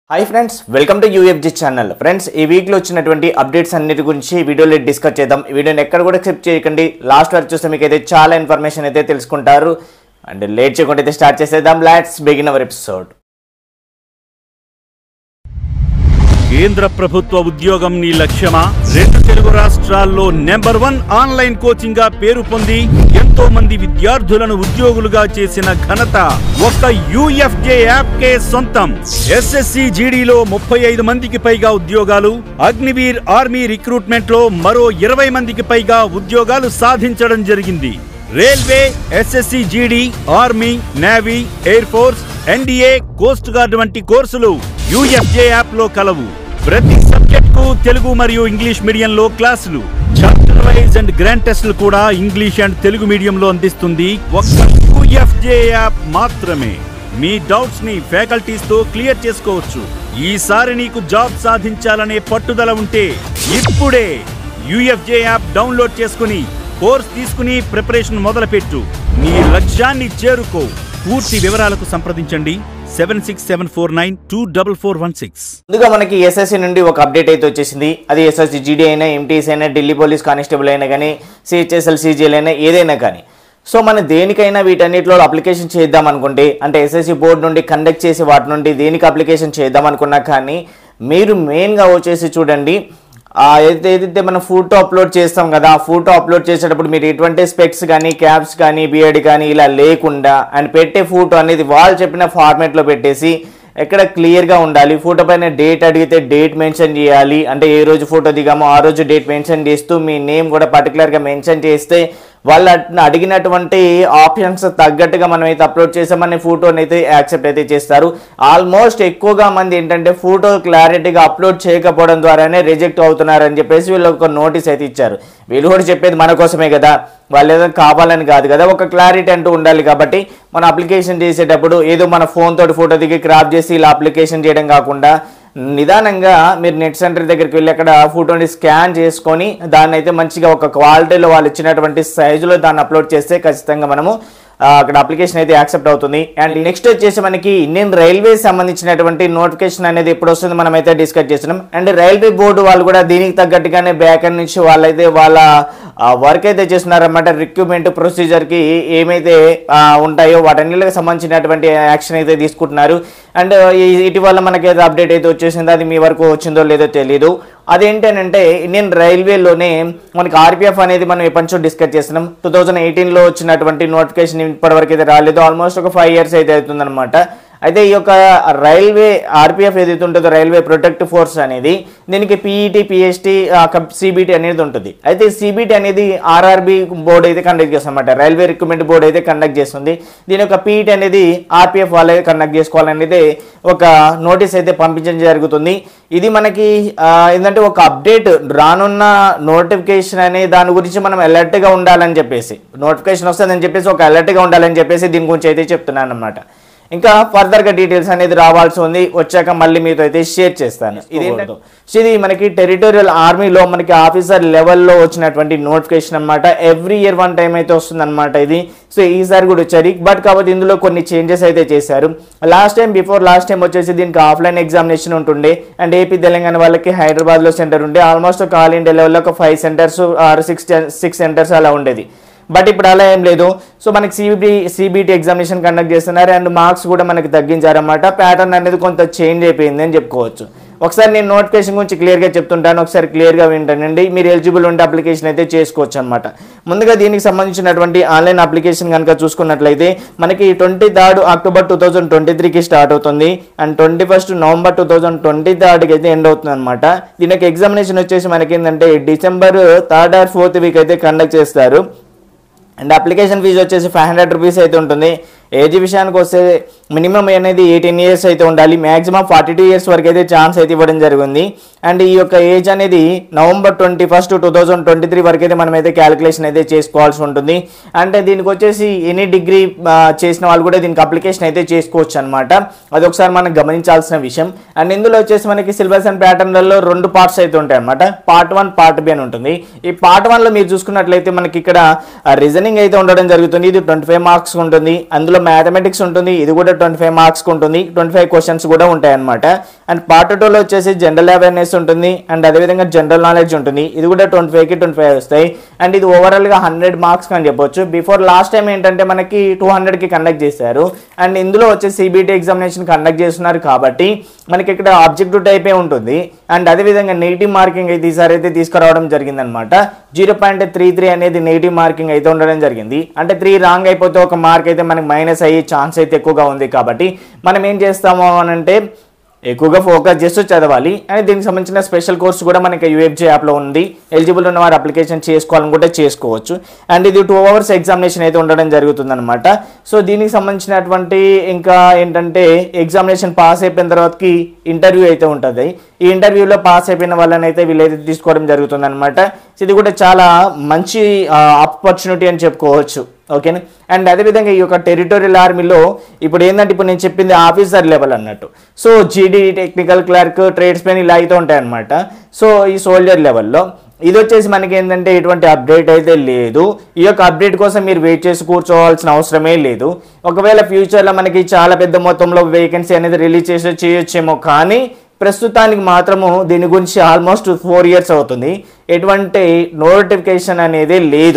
hi friends welcome to UFG channel friends ఈ వీక్లో వచ్చినటువంటి అప్డేట్స్ అన్నిటి గురించి ఈ వీడియోలో డిస్కస్ చేద్దాం ఈ వీడియోని ఎక్కడ కూడా స్కిప్ చేయకండి లాస్ట్ వరకు చూస్తే మీకు అయితే చాలా ఇన్ఫర్మేషన్ అయితే తెలుసుకుంటారు అండ్ లేట్ చేయకుండా అయితే స్టార్ట్ చేసేద్దాం లాట్స్ బిగిన్ అవర్ ఎపిసోడ్ కేంద్ర ప్రభుత్వ ఉద్యోగం నీ లక్ష్యమా రెండు తెలుగు రాష్ట్రాల్లో నెంబర్ వన్ ఆన్లైన్ కోచింగ్ గా పేరు పొంది ఎంతో మంది విద్యార్థులను ఉద్యోగులుగా చేసిన ఘనత ఒక్క యుఎఫ్జే యాప్ కే సొంతం ఎస్ఎస్సి జీడీలో ముప్పై ఐదు మందికి పైగా ఉద్యోగాలు అగ్నివీర్ ఆర్మీ రిక్రూట్మెంట్ లో మరో ఇరవై మందికి పైగా ఉద్యోగాలు సాధించడం జరిగింది railway SSC GD army navy air force NDA coast guard వంటి కోర్సులు యుఎఫ్జే యాప్ లో కలవు ప్రతి సబ్జెక్ట్ కు తెలుగు మరియు ఇంగ్లీష్ మీడియంలో క్లాసులు చాప్టర్ వైజ్ అండ్ గ్రాండ్ టెస్టులు కూడా ఇంగ్లీష్ అండ్ తెలుగు మీడియంలో అందిస్తుంది ఒక్క యుఎఫ్జే యాప్ మాత్రమే మీ డౌట్స్ ని ఫ్యాకల్టీస్ తో క్లియర్ చేసుకోవచ్చు ఈసారి నీకు జాబ్ సాధించాలనే పట్టుదల ఉంటే ఇప్పుడే యుఎఫ్జే యాప్ డౌన్లోడ్ చేసుకుని కోర్స్ తీసుకుని ప్రిపరేషన్ మొదలుపెట్టు నీ లక్ష్యాన్ని చేరుకో పూర్తి వివరాలకు సంప్రదించండి seven six seven four nine two double four one six ముందుగా మనకి ఎస్ఎస్సి నుండి ఒక అప్డేట్ అయితే వచ్చేసింది అది ఎస్ఎస్సి జీడీ అయినా ఎంటీఎస్ అయినా ఢిల్లీ పోలీస్ కానిస్టేబుల్ అయినా కానీ సిహెచ్ఎస్ఎల్ సీజీఎల్ అయినా ఏదైనా కానీ సో మనం దేనికైనా వీటన్నిటిలో అప్లికేషన్ చేద్దాం అనుకుంటే అంటే ఎస్ఎస్సి బోర్డు నుండి కండక్ట్ చేసి వాటి నుండి దేనికి అప్లికేషన్ చేద్దాం అనుకున్నా కానీ మీరు మెయిన్గా వచ్చేసి చూడండి ఆ ఏదైతే ఏదైతే మనం ఫోటో అప్లోడ్ చేస్తాం కదా ఆ ఫోటో అప్లోడ్ చేసేటప్పుడు మీరు ఎటువంటి స్పెక్స్ కానీ క్యాప్స్ కానీ బియర్డ్ కానీ ఇలా లేకుండా అండ్ పెట్టే ఫోటో అనేది వాళ్ళు చెప్పిన ఫార్మేట్లో పెట్టేసి ఎక్కడ క్లియర్గా ఉండాలి ఫోటో పైన డేట్ అడిగితే డేట్ మెన్షన్ చేయాలి అంటే ఏ రోజు ఫోటో దిగామో ఆ రోజు డేట్ మెన్షన్ చేస్తూ మీ నేమ్ కూడా పర్టికులర్గా మెన్షన్ చేస్తే వాళ్ళు అట్- అడిగినటువంటి ఆప్షన్స్ తగ్గట్టుగా మనం అయితే అప్లోడ్ చేసామని ఫోటోని అయితే యాక్సెప్ట్ అయితే చేస్తారు ఆల్మోస్ట్ ఎక్కువగా మంది ఏంటంటే ఫోటో క్లారిటీగా అప్లోడ్ చేయకపోవడం ద్వారానే రిజెక్ట్ అవుతున్నారు అని చెప్పేసి వీళ్ళు ఒక నోటీస్ అయితే ఇచ్చారు వీళ్ళు కూడా చెప్పేది మన కోసమే కదా వాళ్ళు ఏదో కావాలని కాదు కదా ఒక క్లారిటీ అంటూ ఉండాలి కాబట్టి మన అప్లికేషన్ చేసేటప్పుడు ఏదో మన ఫోన్ తోటి ఫోటో దిగి క్రాప్ చేసి ఇలా అప్లికేషన్ చేయడం కాకుండా నిదానంగా మీరు నెట్ సెంటర్ దగ్గరికి వెళ్ళి అక్కడ ఫోటోని స్కాన్ చేసుకొని దాన్ని అయితే మంచిగా ఒక క్వాలిటీలో వాళ్ళు ఇచ్చినటువంటి సైజులో దాన్ని అప్లోడ్ చేస్తే ఖచ్చితంగా మనము ఆ, అక్కడ అప్లికేషన్ అయితే యాక్సెప్ట్ అవుతుంది అండ్ నెక్స్ట్ వచ్చేసి మనకి ఇండియన్ రైల్వే సంబంధించినటువంటి నోటిఫికేషన్ అనేది ఎప్పుడు వస్తుంది మనం అయితే డిస్కస్ చేస్తున్నాం అండ్ రైల్వే బోర్డు వాళ్ళు కూడా దీనికి తగ్గట్టుగానే బ్యాక్ ఎండ్ నుంచి వాళ్ళైతే వాళ్ళ వర్క్ అయితే చేస్తున్నారన్నమాట రిక్రూట్మెంట్ ప్రొసీజర్కి ఏమైతే ఆ, ఉంటాయో వాటన్నిటికి సంబంధించినటువంటి యాక్షన్ అయితే తీసుకుంటున్నారు అండ్ ఈ- ఇటీవల మనకి అప్డేట్ అయితే వచ్చేసిందో అది మీ వరకు వచ్చిందో లేదో తెలియదు అదేంటనంటే ఇండియన్ రైల్వేలోనే మనకి ఆర్పిఎఫ్ అనేది మనం ఎప్పటి నుంచో డిస్కస్ చేస్తున్నాం టూ థౌజండ్ ఎయిటీన్లో వచ్చినటువంటి నోటిఫికేషన్ ఇప్పటివరకు అయితే రాలేదు ఆల్మోస్ట్ ఒక ఫైవ్ ఇయర్స్ అయితే అవుతుందన్నమాట అయితే ఈ యొక్క రైల్వే ఆర్పిఎఫ్ ఏదైతే ఉంటుందో రైల్వే ప్రొటెక్ట్ ఫోర్స్ అనేది దీనికి పీఈటీ పిఎస్టీ సిబిటి అనేది ఉంటుంది అయితే సిబిటి అనేది ఆర్ఆర్బి బోర్డు అయితే కండక్ట్ చేస్తుంది అనమాట రైల్వే రిక్రూట్మెంట్ బోర్డు అయితే కండక్ట్ చేస్తుంది దీని యొక్క పీఈటీ అనేది ఆర్పిఎఫ్ వాళ్ళే కండక్ట్ చేసుకోవాలనేది ఒక నోటీస్ అయితే పంపించడం జరుగుతుంది ఇది మనకి ఆ, ఏంటంటే ఒక అప్డేట్ రానున్న నోటిఫికేషన్ అనే దాని గురించి మనం అలర్ట్గా ఉండాలని చెప్పేసి నోటిఫికేషన్ వస్తుందని చెప్పేసి ఒక అలర్ట్గా ఉండాలని చెప్పేసి దీని గురించి అయితే చెప్తున్నాను అనమాట ఇంకా ఫర్దర్గా డీటెయిల్స్ అనేది రావాల్సి ఉంది వచ్చాక మళ్ళీ మీతో అయితే షేర్ చేస్తాను ఇది ఏంటంటే సో ఇది మనకి టెరిటోరియల్ ఆర్మీలో మనకి ఆఫీసర్ లెవెల్లో వచ్చినటువంటి నోటిఫికేషన్ అన్నమాట ఎవ్రీ ఇయర్ వన్ టైం అయితే వస్తుంది అనమాట ఇది సో ఈసారి కూడా వచ్చారు బట్ కాబట్టి ఇందులో కొన్ని చేంజెస్ అయితే చేశారు last time before last time వచ్చేసి దీనికి ఆఫ్లైన్ ఎగ్జామినేషన్ ఉంటుండే అండ్ ఏపీ తెలంగాణ వాళ్ళకి హైదరాబాద్లో సెంటర్ ఉండే ఆల్మోస్ట్ ఒక ఆల్ ఇండియా లెవెల్లో ఒక five centres or six six centres అలా ఉండేది బట్ ఇప్పుడు అలా ఏం లేదు సో మనకి సిబిటి సిబిటి ఎగ్జామినేషన్ కండక్ట్ చేస్తున్నారు అండ్ మార్క్స్ కూడా మనకి తగ్గించారన్నమాట ప్యాటర్న్ అనేది కొంత చేంజ్ అయిపోయింది అని చెప్పుకోవచ్చు ఒకసారి నేను నోటిఫికేషన్ గురించి క్లియర్గా చెప్తుంటాను ఒకసారి క్లియర్గా వింటానండి మీరు ఎలిజిబుల్ ఉంటే అప్లికేషన్ అయితే చేసుకోవచ్చు అనమాట ముందుగా దీనికి సంబంధించినటువంటి ఆన్లైన్ అప్లికేషన్ కనుక చూసుకున్నట్లయితే మనకి twenty third October two thousand twenty త్రీకి స్టార్ట్ అవుతుంది and twenty first November two thousand twenty థర్డ్కి అయితే ఎండ్ అవుతుంది అనమాట దీనికి ఎగ్జామినేషన్ వచ్చేసి మనకి ఏంటంటే December third or fourth week అయితే కండక్ట్ చేస్తారు అండ్ అప్లికేషన్ ఫీజు వచ్చేసి ఫైవ్ హండ్రెడ్ రూపీస్ అయితే ఉంటుంది ఏజ్ విషయానికి వస్తే మినిమం అనేది ఎయిటీన్ ఇయర్స్ అయితే ఉండాలి మ్యాక్సిమం ఫార్టీ టూ ఇయర్స్ వరకు అయితే ఛాన్స్ అయితే ఇవ్వడం జరిగింది అండ్ ఈ యొక్క ఏజ్ అనేది November twenty first two thousand twenty three వరకు అయితే మనం అయితే క్యాలిక్యులేషన్ అయితే చేసుకోవాల్సి ఉంటుంది అంటే దీనికి వచ్చేసి ఎనీ డిగ్రీ చేసిన వాళ్ళు కూడా దీనికి అప్లికేషన్ అయితే చేసుకోవచ్చు అనమాట అది ఒకసారి మనం గమనించాల్సిన విషయం అండ్ ఇందులో వచ్చేసి మనకి సిలబస్ అండ్ ప్యాటర్న్లలో రెండు పార్ట్స్ అయితే ఉంటాయి అనమాట పార్ట్ వన్ పార్ట్ బి అని ఉంటుంది ఈ పార్ట్ వన్లో మీరు చూసుకున్నట్లయితే మనకి ఇక్కడ రీజనింగ్ అయితే ఉండడం జరుగుతుంది ఇది ట్వంటీ ఫైవ్ మార్క్స్ ఉంటుంది అందులో మ్యాథమెటిక్స్ ఉంటుంది ఇది కూడా ట్వంటీ ఫైవ్ మార్క్స్ ఉంటుంది ట్వంటీ ఫైవ్ క్వశ్చన్స్ కూడా ఉంటాయి అనమాట అండ్ పార్ట్ టూలో వచ్చేసి జనరల్ అవేర్నెస్ ఉంటుంది అండ్ అదేవిధంగా జనరల్ నాలెడ్జ్ ఉంటుంది ఇది కూడా ట్వంటీ ఫైవ్కి ట్వంటీ ఫైవ్ వస్తాయి అండ్ ఇది ఓవరాల్గా హండ్రెడ్ మార్క్స్ అని చెప్పొచ్చు బిఫోర్ లాస్ట్ టైం ఏంటంటే మనకి టూ హండ్రెడ్కి కండక్ట్ చేశారు అండ్ ఇందులో వచ్చేసి సిబిటి ఎగ్జామినేషన్ కండక్ట్ చేస్తున్నారు కాబట్టి మనకి ఇక్కడ ఆబ్జెక్టివ్ టైపే ఉంటుంది అండ్ అదేవిధంగా నెగిటివ్ మార్కింగ్ అయితే ఈసారి అయితే తీసుకురావడం జరిగిందనమాట జీరో పాయింట్ త్రీ త్రీ అనేది నెగిటివ్ మార్కింగ్ అయితే ఉండడం జరిగింది అంటే త్రీ రాంగ్ అయిపోతే ఒక మార్క్ అయితే మనకి మైనస్ అయ్యే ఛాన్స్ అయితే ఎక్కువగా ఉంది కాబట్టి మనం ఏం చేస్తాము అని అంటే ఎక్కువగా ఫోకస్ చేస్తూ చదవాలి అండ్ దీనికి సంబంధించిన స్పెషల్ కోర్స్ కూడా మనకి యూఎఫ్జే యాప్లో ఉంది ఎలిజిబుల్ ఉన్న వారు అప్లికేషన్ చేసుకోవాలనుకుంటే చేసుకోవచ్చు అండ్ ఇది టూ అవర్స్ ఎగ్జామినేషన్ అయితే ఉండడం జరుగుతుందన్నమాట సో దీనికి సంబంధించినటువంటి ఇంకా ఏంటంటే ఎగ్జామినేషన్ పాస్ అయిపోయిన తర్వాతకి ఇంటర్వ్యూ అయితే ఉంటుంది ఈ ఇంటర్వ్యూలో పాస్ అయిపోయిన వాళ్ళని అయితే వీళ్ళైతే తీసుకోవడం జరుగుతుందన్నమాట సో ఇది కూడా చాలా మంచి ఆపర్చునిటీ అని చెప్పుకోవచ్చు ఓకేనా అండ్ అదేవిధంగా ఈ యొక్క టెరిటోరియల్ ఆర్మీలో ఇప్పుడు ఏంటంటే ఇప్పుడు నేను చెప్పింది ఆఫీసర్ లెవెల్ అన్నట్టు so GD technical clerk tradesmen ఇలా అయితే ఉంటాయన్నమాట సో ఈ సోల్జర్ లెవెల్లో ఇది వచ్చేసి మనకి ఏంటంటే ఎటువంటి అప్డేట్ అయితే లేదు ఈ యొక్క అప్డేట్ కోసం మీరు వెయిట్ చేసి కూర్చోవాల్సిన అవసరమే లేదు ఒకవేళ ఫ్యూచర్లో మనకి చాలా పెద్ద మొత్తంలో వేకెన్సీ అనేది రిలీజ్ చేసి చేయొచ్చేమో కానీ ప్రస్తుతానికి మాత్రము దీని గురించి ఆల్మోస్ట్ ఫోర్ ఇయర్స్ అవుతుంది ఎటువంటి నోటిఫికేషన్ అనేది లేదు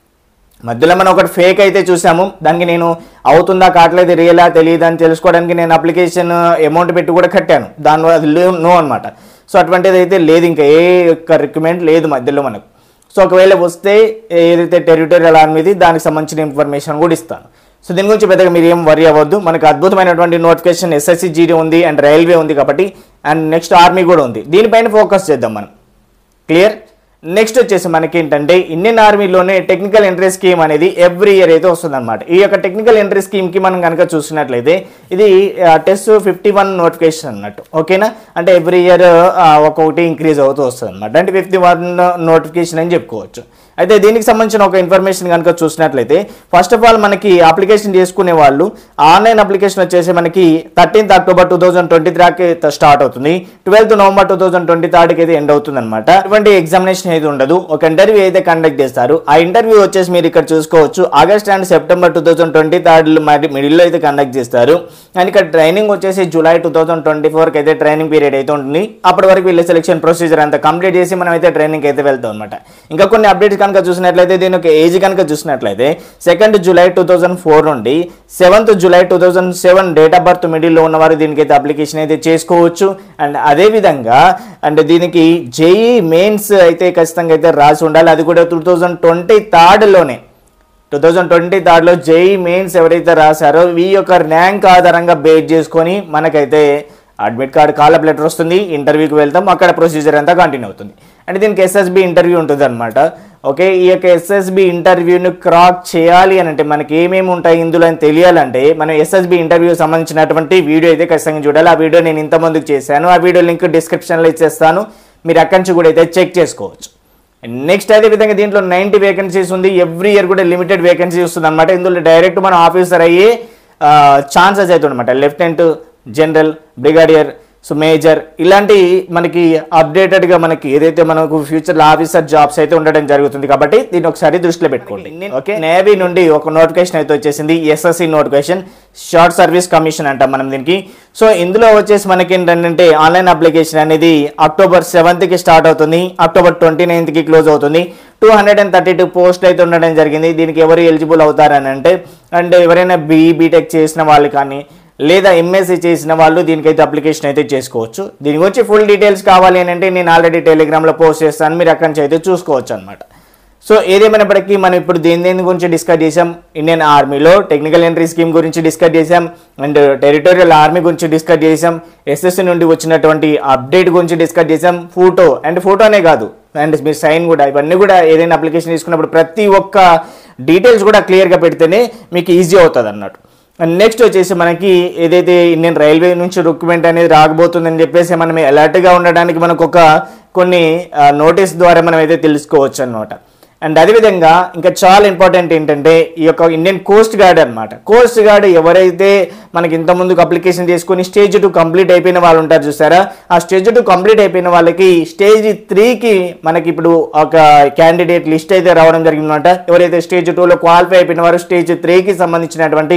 మధ్యలో మనం ఒకటి ఫేక్ అయితే చూసాము దానికి నేను అవుతుందా కావట్లేదు రియలా తెలియదు అని తెలుసుకోవడానికి నేను అప్లికేషన్ అమౌంట్ పెట్టి కూడా కట్టాను దాని అది నో అనమాట సో అటువంటిది అయితే లేదు ఇంకా ఏ యొక్క రిక్రూట్మెంట్ లేదు మధ్యలో మనకు సో ఒకవేళ వస్తే ఏదైతే టెరిటోరియల్ ఆర్మీది దానికి సంబంధించిన ఇన్ఫర్మేషన్ కూడా ఇస్తాను సో దీని గురించి పెద్దగా మీరు ఏం వరి అవ్వద్దు మనకు అద్భుతమైనటువంటి నోటిఫికేషన్ ఎస్ఎస్సి జీడీ ఉంది అండ్ రైల్వే ఉంది కాబట్టి అండ్ నెక్స్ట్ ఆర్మీ కూడా ఉంది దీనిపైన ఫోకస్ చేద్దాం మనం క్లియర్ నెక్స్ట్ వచ్చేసి మనకి ఏంటంటే ఇండియన్ ఆర్మీలోనే టెక్నికల్ ఎంట్రీ స్కీమ్ అనేది ఎవ్రీ ఇయర్ అయితే వస్తుందన్నమాట ఈ యొక్క టెక్నికల్ ఎంట్రీ స్కీమ్కి మనం కనుక చూసినట్లయితే ఇది టెస్ట్ ఫిఫ్టీ వన్ నోటిఫికేషన్ అన్నట్టు ఓకేనా అంటే ఎవ్రీ ఇయర్ ఒక్కొక్కటి ఇంక్రీజ్ అవుతూ వస్తుంది అనమాట అంటే ఫిఫ్టీ వన్ నోటిఫికేషన్ అని చెప్పుకోవచ్చు అయితే దీనికి సంబంధించిన ఒక ఇన్ఫర్మేషన్ కనుక చూసినట్లయితే ఫస్ట్ ఆఫ్ ఆల్ మనకి అప్లికేషన్ చేసుకునే వాళ్ళు ఆన్లైన్ అప్లికేషన్ వచ్చేసి మనకి thirteenth October two thousand twenty త్రీకి స్టార్ట్ అవుతుంది twelfth November two thousand twenty థర్డ్కి అయితే ఎండ్ అవుతుంది అనమాట అటువంటి ఎగ్జామినేషన్ అయితే ఉండదు ఒక ఇంటర్వ్యూ అయితే కండక్ట్ చేస్తారు ఆ ఇంటర్వ్యూ వచ్చేసి మీరు ఇక్కడ చూసుకోవచ్చు August and September two thousand twenty third మిడిల్లో అయితే కండక్ట్ చేస్తారు అండ్ ఇక్కడ ట్రైనింగ్ వచ్చేసి జూలై టూ థౌసండ్ ట్వంటీ ఫోర్కి అయితే ట్రైనింగ్ పీరియడ్ అయితే ఉంటుంది అప్పటి వరకు వీళ్ళ సెలక్షన్ ప్రొసీజర్ అంతా కంప్లీట్ చేసి మనం అయితే ట్రైనింగ్ అయితే వెళ్తాం అనమాట ఇంకా కొన్ని అప్డేట్స్ కనుక చూసినట్లయితే దీని యొక్క ఏజ్ కనుక చూసినట్లయితే second July two thousand four నుండి seventh July two thousand seven date of birth మిడిల్లో ఉన్నవారు దీనికి అయితే అప్లికేషన్ అయితే చేసుకోవచ్చు అండ్ అదే విధంగా అండ్ దీనికి జేఈ మెయిన్స్ అయితే ఖచ్చితంగా అయితే రాసి ఉండాలి అది కూడా టూ థౌజండ్ ట్వంటీ థర్డ్లోనే టూ థౌజండ్ ట్వంటీ థర్డ్లో జేఈ మెయిన్స్ ఎవరైతే రాశారో ఈ యొక్క ర్యాంక్ ఆధారంగా బేస్ చేసుకొని మనకైతే అడ్మిట్ కార్డ్ కాలప్ లెటర్ వస్తుంది ఇంటర్వ్యూకి వెళ్తాం అక్కడ ప్రొసీజర్ అంతా కంటిన్యూ అవుతుంది అంటే దీనికి ఎస్ఎస్బి ఇంటర్వ్యూ ఉంటుంది అనమాట ఓకే ఈ యొక్క ఎస్ఎస్బి ఇంటర్వ్యూని క్రాక్ చేయాలి అని అంటే మనకి ఏమేమి ఉంటాయి ఇందులో అని తెలియాలంటే మనం ఎస్ఎస్బి ఇంటర్వ్యూ సంబంధించినటువంటి వీడియో అయితే ఖచ్చితంగా చూడాలి ఆ వీడియో నేను ఇంతమందికి చేశాను ఆ వీడియో లింక్ డిస్క్రిప్షన్లో ఇచ్చేస్తాను మీరు అక్కడి నుంచి కూడా అయితే చెక్ చేసుకోవచ్చు నెక్స్ట్ అదే విధంగా దీంట్లో నైంటీ వేకెన్సీస్ ఉంది ఎవ్రీ ఇయర్ కూడా లిమిటెడ్ వేకెన్సీ వస్తుంది అనమాట ఇందులో డైరెక్ట్ మనం ఆఫీసర్ అయ్యే ఛాన్సెస్ అయితే అనమాట lieutenant general brigadier so major ఇలాంటి మనకి అప్డేటెడ్గా మనకి ఏదైతే మనకు ఫ్యూచర్లో ఆఫీసర్ జాబ్స్ అయితే ఉండడం జరుగుతుంది కాబట్టి దీన్ని ఒకసారి దృష్టిలో పెట్టుకోండి ఓకే నేవీ నుండి ఒక నోటిఫికేషన్ అయితే వచ్చేసింది SSC notification short service commission అంటాం మనం దీనికి సో ఇందులో వచ్చేసి మనకి ఏంటంటే ఆన్లైన్ అప్లికేషన్ అనేది అక్టోబర్ సెవెంత్కి స్టార్ట్ అవుతుంది అక్టోబర్ ట్వంటీ నైన్త్కి క్లోజ్ అవుతుంది two hundred and thirty two post అయితే ఉండడం జరిగింది దీనికి ఎవరు ఎలిజిబుల్ అవుతారని అంటే అండ్ ఎవరైనా బీఈ బీటెక్ చేసిన వాళ్ళు కానీ లేదా ఎంఎస్సీ చేసిన వాళ్ళు దీనికైతే అప్లికేషన్ అయితే చేసుకోవచ్చు దీని గురించి ఫుల్ డీటెయిల్స్ కావాలి అని అంటే నేను ఆల్రెడీ టెలిగ్రామ్లో పోస్ట్ చేస్తాను మీరు అక్కడి నుంచి అయితే చూసుకోవచ్చు అనమాట సో ఏదేమైనప్పటికీ మనం ఇప్పుడు దేని దేని గురించి డిస్కస్ చేసాం ఇండియన్ ఆర్మీలో టెక్నికల్ ఎంట్రీ స్కీమ్ గురించి డిస్కస్ చేసాం అండ్ టెరిటోరియల్ ఆర్మీ గురించి డిస్కస్ చేసాం ఎస్ఎస్సి నుండి వచ్చినటువంటి అప్డేట్ గురించి డిస్కస్ చేసాం ఫోటో అండ్ ఫోటోనే కాదు అండ్ మీ సైన్ కూడా ఇవన్నీ కూడా ఏదైనా అప్లికేషన్ తీసుకున్నప్పుడు ప్రతి ఒక్క డీటెయిల్స్ కూడా క్లియర్గా పెడితేనే మీకు ఈజీ అవుతుంది అన్నట్టు నెక్స్ట్ వచ్చేసి మనకి ఏదైతే ఇండియన్ రైల్వే నుంచి రిక్రూట్మెంట్ అనేది రాకపోతుందని చెప్పేసి మనం అలర్ట్గా ఉండడానికి మనకు ఒక కొన్ని నోటీస్ ద్వారా మనం అయితే తెలుసుకోవచ్చు అనమాట అండ్ అదేవిధంగా ఇంకా చాలా ఇంపార్టెంట్ ఏంటంటే ఈ యొక్క ఇండియన్ కోస్ట్ గార్డ్ అనమాట కోస్ట్ గార్డ్ ఎవరైతే మనకి ఇంత ముందుకు అప్లికేషన్ చేసుకుని స్టేజ్ టూ కంప్లీట్ అయిపోయిన వాళ్ళు ఉంటారు చూసారా ఆ స్టేజ్ టూ కంప్లీట్ అయిపోయిన వాళ్ళకి స్టేజ్ త్రీకి మనకి ఇప్పుడు ఒక క్యాండిడేట్ లిస్ట్ అయితే రావడం జరిగిందన్నమాట ఎవరైతే స్టేజ్ టూలో క్వాలిఫై అయిపోయిన వారు స్టేజ్ త్రీకి సంబంధించినటువంటి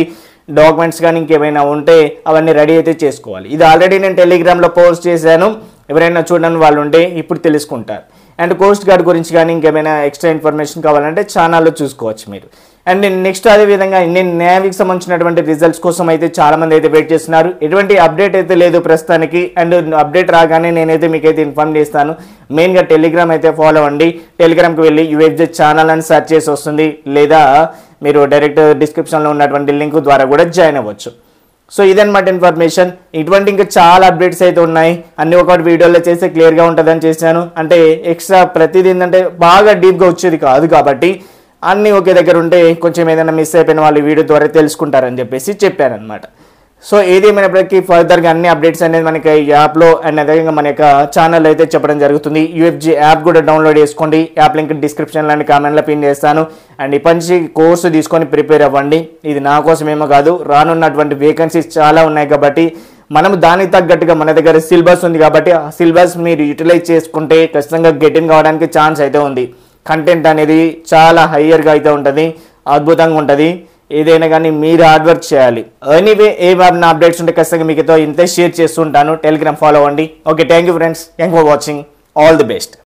డాక్యుమెంట్స్ కానీ ఇంకేమైనా ఉంటే అవన్నీ రెడీ అయితే చేసుకోవాలి ఇది ఆల్రెడీ నేను టెలిగ్రామ్లో పోస్ట్ చేశాను ఎవరైనా చూడని వాళ్ళు ఉంటే ఇప్పుడు తెలుసుకుంటారు అండ్ కోస్ట్ గార్డ్ గురించి కానీ ఇంకేమైనా ఎక్స్ట్రా ఇన్ఫర్మేషన్ కావాలంటే ఛానల్లో చూసుకోవచ్చు మీరు అండ్ నెక్స్ట్ అదే విధంగా నేను నేవీకి సంబంధించినటువంటి రిజల్ట్స్ కోసం అయితే చాలా మంది అయితే వెయిట్ చేస్తున్నారు ఎటువంటి అప్డేట్ అయితే లేదు ప్రస్తుతానికి అండ్ అప్డేట్ రాగానే నేనైతే మీకైతే ఇన్ఫార్మ్ చేస్తాను మెయిన్గా టెలిగ్రామ్ అయితే ఫాలో అవ్వండి టెలిగ్రామ్కి వెళ్ళి యూఎఫ్జే ఛానల్ అని సెర్చ్ చేసి వస్తుంది లేదా మీరు డైరెక్ట్ డిస్క్రిప్షన్లో ఉన్నటువంటి లింక్ ద్వారా కూడా జాయిన్ అవ్వచ్చు సో ఇదన్నమాట ఇన్ఫర్మేషన్ ఇటువంటి ఇంకా చాలా అప్డేట్స్ అయితే ఉన్నాయి అన్ని ఒకటి వీడియోలో చేస్తే క్లియర్గా ఉంటుందని చేశాను అంటే ఎక్స్ట్రా ప్రతిదీ ఏంటంటే బాగా డీప్గా వచ్చేది కాదు కాబట్టి అన్నీ ఒకే దగ్గర ఉంటే కొంచెం ఏదైనా మిస్ అయిపోయిన వాళ్ళు ఈ వీడియో ద్వారా తెలుసుకుంటారని చెప్పేసి చెప్పాను అనమాట సో ఏదేమైనప్పటికీ ఫర్దర్గా అన్ని అప్డేట్స్ అనేది మనకి ఈ యాప్లో అండ్ అదేవిధంగా మన యొక్క ఛానల్ అయితే చెప్పడం జరుగుతుంది యూఎఫ్జీ యాప్ కూడా డౌన్లోడ్ చేసుకోండి యాప్ లింక్ డిస్క్రిప్షన్లో అండ్ కామెంట్లో పిన్ చేస్తాను అండ్ ఇప్పటి నుంచి కోర్సు తీసుకొని ప్రిపేర్ అవ్వండి ఇది నా కోసమేమో కాదు రానున్నటువంటి వేకెన్సీస్ చాలా ఉన్నాయి కాబట్టి మనం దానికి తగ్గట్టుగా మన దగ్గర సిలబస్ ఉంది కాబట్టి ఆ సిలబస్ మీరు యూటిలైజ్ చేసుకుంటే ఖచ్చితంగా గెటిన్ కావడానికి ఛాన్స్ అయితే ఉంది కంటెంట్ అనేది చాలా హయ్యర్గా అయితే ఉంటుంది అద్భుతంగా ఉంటుంది ఏదైనా కానీ మీరు హార్డ్ వర్క్ చేయాలి ఎనీవే ఏమైనా అప్డేట్స్ ఉంటే ఖచ్చితంగా మీతో ఇంతే షేర్ చేస్తుంటాను టెలిగ్రామ్ ఫాలో అవ్వండి okay thank you friends thank for watching all the best